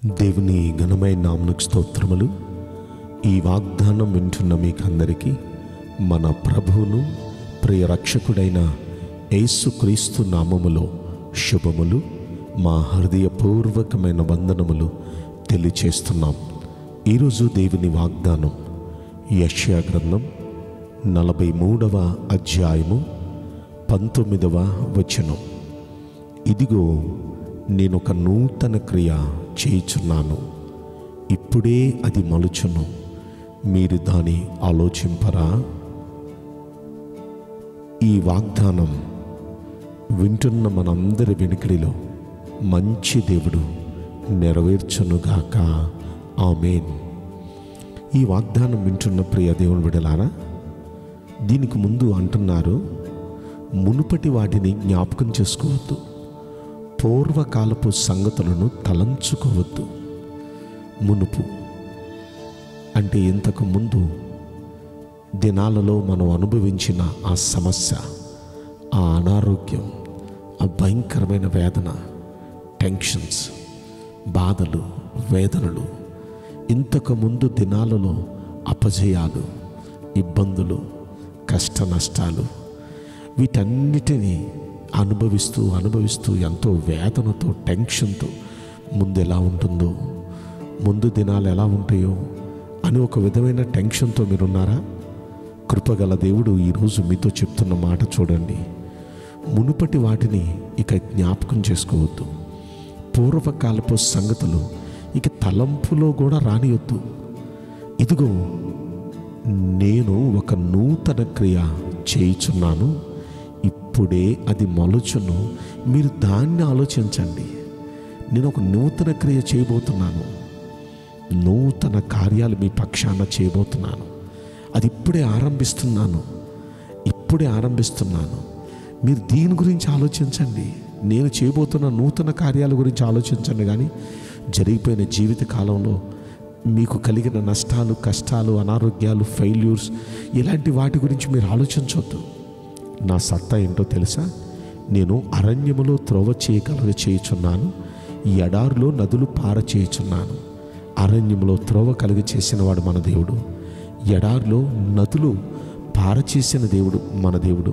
దేవుని ఘనమైన నామకు స్తోత్రములు ఈ వాగ్దానం వింటున్న మీకందరికీ మన ప్రభువును ప్రియ రక్షకుడైన యేసుక్రీస్తు నామములో శుభములు మా హృదయపూర్వకమైన వందనములు తెలియచేస్తున్నాం ఈరోజు దేవుని వాగ్దానం యష్యా గ్రంథం నలభై మూడవ అధ్యాయము పంతొమ్మిదవ వచనం ఇదిగో నేను ఒక నూతన క్రియ చేయుచున్నాను ఇప్పుడే అది మలుచును మీరు దాని ఆలోచింపరా ఈ వాగ్దానం వింటున్న మనందరి వెనుకడిలో మంచి దేవుడు నెరవేర్చునుగాక ఆమెన్ ఈ వాగ్దానం వింటున్న ప్రియ దేవుని విడలారా దీనికి ముందు అంటున్నారు మునుపటి వాటిని జ్ఞాపకం చేసుకోవద్దు పూర్వకాలపు సంగతులను తలంచుకోవద్దు మునుపు అంటే ఇంతకు ముందు దినాలలో మనం అనుభవించిన ఆ సమస్య ఆ అనారోగ్యం ఆ భయంకరమైన వేదన టెన్షన్స్ బాధలు వేదనలు ఇంతకు ముందు దినాలలో అపజయాలు ఇబ్బందులు కష్ట నష్టాలు వీటన్నిటినీ అనుభవిస్తూ అనుభవిస్తూ ఎంతో వేదనతో టెన్షన్తో ముందు ఎలా ఉంటుందో ముందు దినాలు ఎలా ఉంటాయో అని ఒక విధమైన టెన్షన్తో మీరున్నారా కృపగల దేవుడు ఈరోజు మీతో చెప్తున్న మాట చూడండి మునుపటి వాటిని ఇక జ్ఞాపకం చేసుకోవద్దు పూర్వకాలపు సంగతులు ఇక తలంపులో కూడా రానియొద్దు ఇదిగో నేను ఒక నూతన క్రియ చేయుచున్నాను ఇప్పుడే అది మలుచును మీరు దాన్ని ఆలోచించండి నేను ఒక నూతన క్రియ చేయబోతున్నాను నూతన కార్యాలు మీ పక్షాన చేయబోతున్నాను అది ఇప్పుడే ఆరంభిస్తున్నాను ఇప్పుడే ఆరంభిస్తున్నాను మీరు దీని గురించి ఆలోచించండి నేను చేయబోతున్న నూతన కార్యాల గురించి ఆలోచించండి కానీ జరిగిపోయిన జీవిత కాలంలో మీకు కలిగిన నష్టాలు కష్టాలు అనారోగ్యాలు ఫెయిల్యూర్స్ ఇలాంటి వాటి గురించి మీరు ఆలోచించవద్దు నా సత్తా ఏంటో తెలుసా నేను అరణ్యములో త్రోవ చేయగలగ చేయుచున్నాను ఈ ఎడారిలో నదులు పార చేయుచున్నాను అరణ్యములో త్రోవ కలిగ చేసిన వాడు మన దేవుడు ఎడారిలో నదులు పార చేసిన దేవుడు మన దేవుడు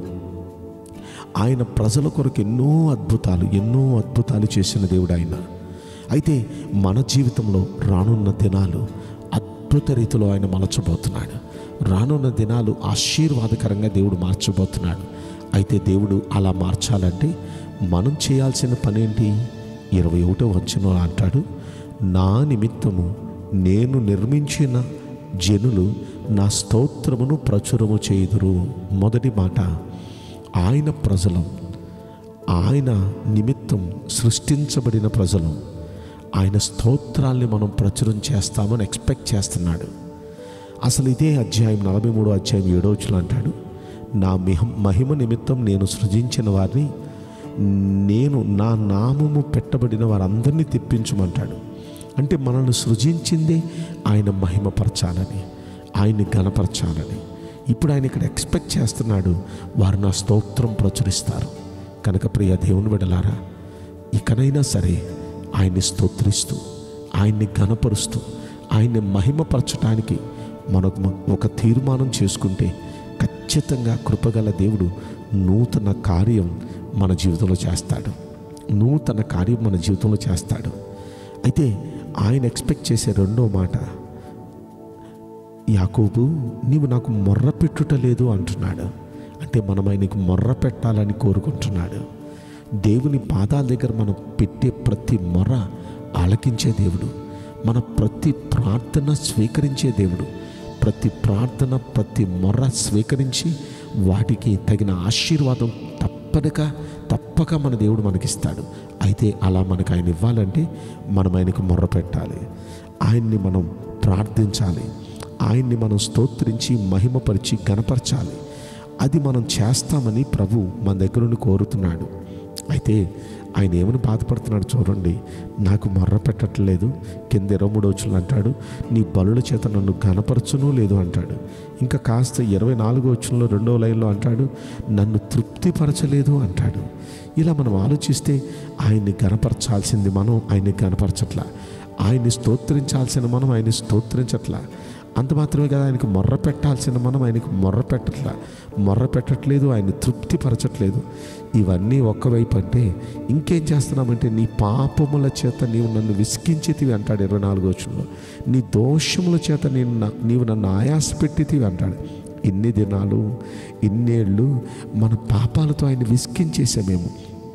ఆయన ప్రజల కొరకు ఎన్నో అద్భుతాలు ఎన్నో అద్భుతాలు చేసిన దేవుడు ఆయన అయితే మన జీవితంలో రానున్న దినాలు అద్భుత రీతిలో ఆయన మలచబోతున్నాడు రానున్న దినాలు ఆశీర్వాదకరంగా దేవుడు మార్చబోతున్నాడు అయితే దేవుడు అలా మార్చాలంటే మనం చేయాల్సిన పని ఏంటి ఇరవై ఒకటో వంచన అంటాడు నా నిమిత్తము నేను నిర్మించిన జనులు నా స్తోత్రమును ప్రచురము చేయుదురు మొదటి మాట ఆయన ప్రజలం ఆయన నిమిత్తం సృష్టించబడిన ప్రజలు ఆయన స్తోత్రాల్ని మనం ప్రచురం చేస్తామని ఎక్స్పెక్ట్ చేస్తున్నాడు అసలు ఇదే అధ్యాయం నలభై మూడో అధ్యాయం ఏడవచులు అంటాడు నా మిహ మహిమ నిమిత్తం నేను సృజించిన వారిని నేను నా నామము పెట్టబడిన వారందరినీ తెప్పించమంటాడు అంటే మనల్ని సృజించిందే ఆయన మహిమపరచాలని ఆయన్ని గణపరచాలని ఇప్పుడు ఆయన ఇక్కడ ఎక్స్పెక్ట్ చేస్తున్నాడు వారు నా స్తోత్రం ప్రచురిస్తారు కనుక ప్రియ దేవుని విడలారా ఇకనైనా సరే ఆయన్ని స్తోత్రిస్తూ ఆయన్ని ఘనపరుస్తూ ఆయన్ని మహిమపరచడానికి మనకు ఒక తీర్మానం చేసుకుంటే ఖచ్చితంగా కృపగల దేవుడు నూతన కార్యం మన జీవితంలో చేస్తాడు నూతన కార్యం మన జీవితంలో చేస్తాడు అయితే ఆయన ఎక్స్పెక్ట్ చేసే రెండో మాట యాకోబు నీవు నాకు మొర్ర పెట్టుట లేదు అంటున్నాడు అంటే మనం ఆయనకు మొర్ర పెట్టాలని కోరుకుంటున్నాడు దేవుని పాదాల దగ్గర మనం పెట్టే ప్రతి మొర్ర ఆలకించే దేవుడు మన ప్రతి ప్రార్థన స్వీకరించే దేవుడు ప్రతి ప్రార్థన ప్రతి మొర్ర స్వీకరించి వాటికి తగిన ఆశీర్వాదం తప్పనక తప్పక మన దేవుడు మనకిస్తాడు అయితే అలా మనకు ఆయన ఇవ్వాలంటే మనం ఆయనకు మొర్ర పెట్టాలి ఆయన్ని మనం ప్రార్థించాలి ఆయన్ని మనం స్తోత్రించి మహిమపరిచి గణపరచాలి అది మనం చేస్తామని ప్రభు మన దగ్గర నుండి కోరుతున్నాడు అయితే ఆయన ఏమని బాధపడుతున్నాడు చూడండి నాకు మొర్ర పెట్టట్లేదు కింద ఇరవై మూడు వచ్చులు అంటాడు నీ బలుల చేత నన్ను గనపరచును లేదు అంటాడు ఇంకా కాస్త ఇరవై నాలుగో వచ్చుల్లో రెండో లైన్లో అంటాడు నన్ను తృప్తిపరచలేదు అంటాడు ఇలా మనం ఆలోచిస్తే ఆయన్ని గనపరచాల్సింది మనం ఆయన్ని గనపరచట్లా ఆయన్ని స్తోత్రించాల్సిన మనం ఆయన్ని స్తోత్రించట్లా అంత మాత్రమే కదా ఆయనకు మొర్ర పెట్టాల్సిన మనం ఆయనకు మొర్ర పెట్టట్లా మొర్ర పెట్టట్లేదు ఆయన తృప్తిపరచట్లేదు ఇవన్నీ ఒక్కవైపు అంటే ఇంకేం చేస్తున్నామంటే నీ పాపముల చేత నీవు నన్ను విసికించేతివి అంటాడు ఇరవై నాలుగో వచనంలో నీ దోషముల చేత నేను నా- నీవు నన్ను ఆయాస పెట్టేతివి అంటాడు ఇన్ని దినాలు ఇన్నేళ్ళు మన పాపాలతో ఆయన విసికించేసామేమో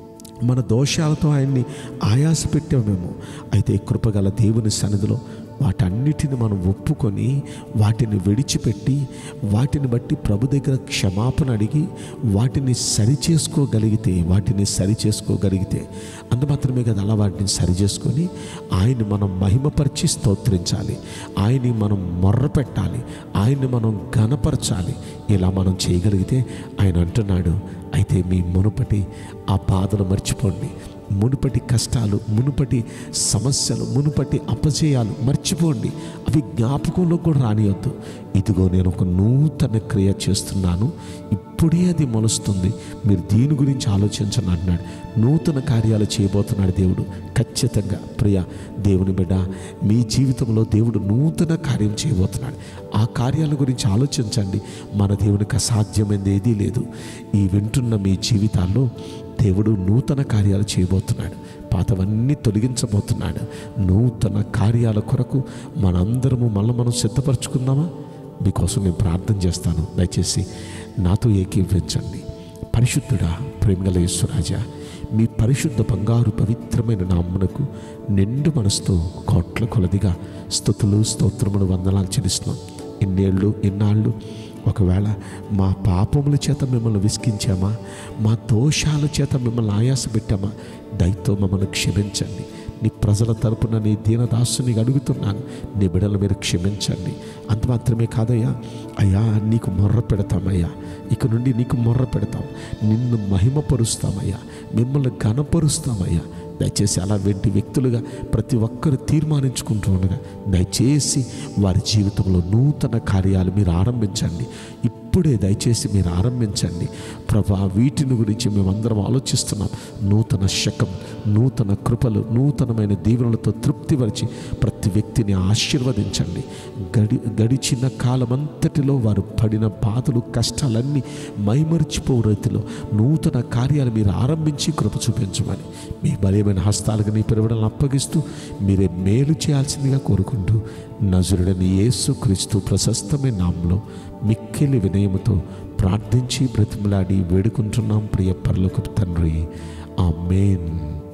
మన దోషాలతో ఆయన్ని ఆయాస పెట్టాము మేము అయితే కృపగల దేవుని సన్నిధిలో వాటన్నిటిని మనం ఒప్పుకొని వాటిని విడిచిపెట్టి వాటిని బట్టి ప్రభు దగ్గర క్షమాపణ అడిగి వాటిని సరి చేసుకోగలిగితే వాటిని సరి చేసుకోగలిగితే అంత మాత్రమే కదా అలా వాటిని సరి చేసుకొని ఆయన్ని మనం మహిమపరిచి స్తోత్రించాలి ఆయన్ని మనం మొర్ర పెట్టాలి ఆయన్ని మనం ఘనపరచాలి ఇలా మనం చేయగలిగితే ఆయన అంటున్నాడు అయితే మీ మునుపటి ఆ బాధలు మర్చిపోండి మునుపటి కష్టాలు మునుపటి సమస్యలు మునుపటి అపజయాలు మర్చిపోండి అవి జ్ఞాపకంలో కూడా రానియొద్దు ఇదిగో నేను ఒక నూతన క్రియ చేస్తున్నాను ఇప్పుడే అది మొలుస్తుంది మీరు దీని గురించి ఆలోచించండి అంటున్నాడు నూతన కార్యాలు చేయబోతున్నాడు దేవుడు ఖచ్చితంగా ప్రియ దేవుని బిడ్డ మీ జీవితంలో దేవుడు నూతన కార్యం చేయబోతున్నాడు ఆ కార్యాల గురించి ఆలోచించండి మన దేవునికి అసాధ్యమైనది ఏదీ లేదు ఈ వింటున్న మీ జీవితాల్లో దేవుడు నూతన కార్యాలు చేయబోతున్నాడు పాతవన్నీ తొలగించబోతున్నాడు నూతన కార్యాల కొరకు మనందరము మళ్ళీ మనం సిద్ధపరచుకుందామా మీకోసం నేను ప్రార్థన చేస్తాను దయచేసి నాతో ఏకీభవించండి పరిశుద్ధుడా ప్రేమగల యేసురాజా మీ పరిశుద్ధ బంగారు పవిత్రమైన నామ్మనకు నిండు మనసుతో కోట్ల కొలదిగా స్థుతులు స్తోత్రములు వందనాలు చెల్లిస్తున్నాం ఇన్నేళ్ళు ఇన్నాళ్ళు ఒకవేళ మా పాపముల చేత మిమ్మల్ని విసికించామా మా దోషాల చేత మిమ్మల్ని ఆయాస పెట్టామా దయతో మమ్మల్ని క్షమించండి నీ ప్రజల తరపున నీ దీనదాసుని అడుగుతున్నాను నీ బిడలు మీరు క్షమించండి అంత మాత్రమే కాదయ్యా అయ్యా నీకు మొర్ర పెడతామయ్యా ఇక నుండి నీకు మొర్ర పెడతాం నిన్ను మహిమపరుస్తామయ్యా మిమ్మల్ని ఘనపరుస్తామయ్యా దయచేసి అలా వెంటి వ్యక్తులుగా ప్రతి ఒక్కరు తీర్మానించుకుంటూ ఉండగా దయచేసి వారి జీవితంలో నూతన కార్యాలు మీరు ఆరంభించండి ఇప్పుడే దయచేసి మీరు ఆరంభించండి ప్రభా వీటిని గురించి మేమందరం ఆలోచిస్తున్నాం నూతన శకం నూతన కృపలు నూతనమైన దీవెనలతో తృప్తిపరిచి ప్రతి వ్యక్తిని ఆశీర్వదించండి గడి గడిచిన కాలమంతటిలో వారు పడిన బాధలు కష్టాలన్నీ మైమరిచిపో రీతిలో నూతన కార్యాలు మీరు ఆరంభించి కృప చూపించమని మీ బలమైన హస్తాలకు నీ పెరవడలను అప్పగిస్తూ మీరే మేలు చేయాల్సిందిగా కోరుకుంటూ నజరుడని యేసు క్రీస్తు ప్రశస్తమైన నామంలో మిక్కిలి వినయముతో ప్రార్థించి బ్రతిమలాడి వేడుకుంటున్నాం ప్రియ పరలోకపు తండ్రి amen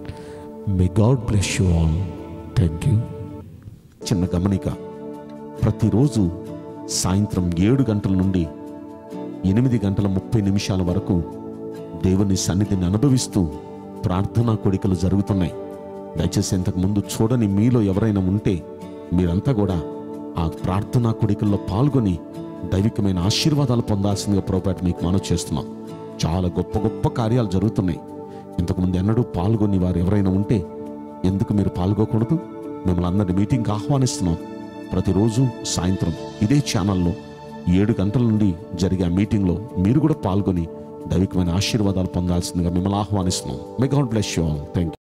may God bless you all thank you చిన్న గమనిక ప్రతిరోజు సాయంత్రం ఏడు గంటల నుండి ఎనిమిది గంటల ముప్పై నిమిషాల వరకు దేవుని సన్నిధిని అనుభవిస్తూ ప్రార్థనా కోడికలు జరుగుతున్నాయి దయచేసి ఇంతకు ముందు చూడని మీలో ఎవరైనా ఉంటే మీరంతా కూడా ఆ ప్రార్థనా కోడికల్లో పాల్గొని దైవికమైన ఆశీర్వాదాలు పొందాల్సిందిగా ప్రోపేట మీకు మనవి చేస్తున్నాం చాలా గొప్ప గొప్ప కార్యాలు జరుగుతున్నాయి ఇంతకుముందు ఎన్నడూ పాల్గొని వారు ఎవరైనా ఉంటే ఎందుకు మీరు పాల్గొకూడదు మిమ్మల్ని అందరినీ మీటింగ్కి ఆహ్వానిస్తున్నాం ప్రతిరోజు సాయంత్రం ఇదే ఛానల్లో ఏడు గంటల నుండి జరిగే ఆ మీటింగ్లో మీరు కూడా పాల్గొని దైవికమైన ఆశీర్వాదాలు పొందాల్సిందిగా మిమ్మల్ని ఆహ్వానిస్తున్నాం may God bless you all thank you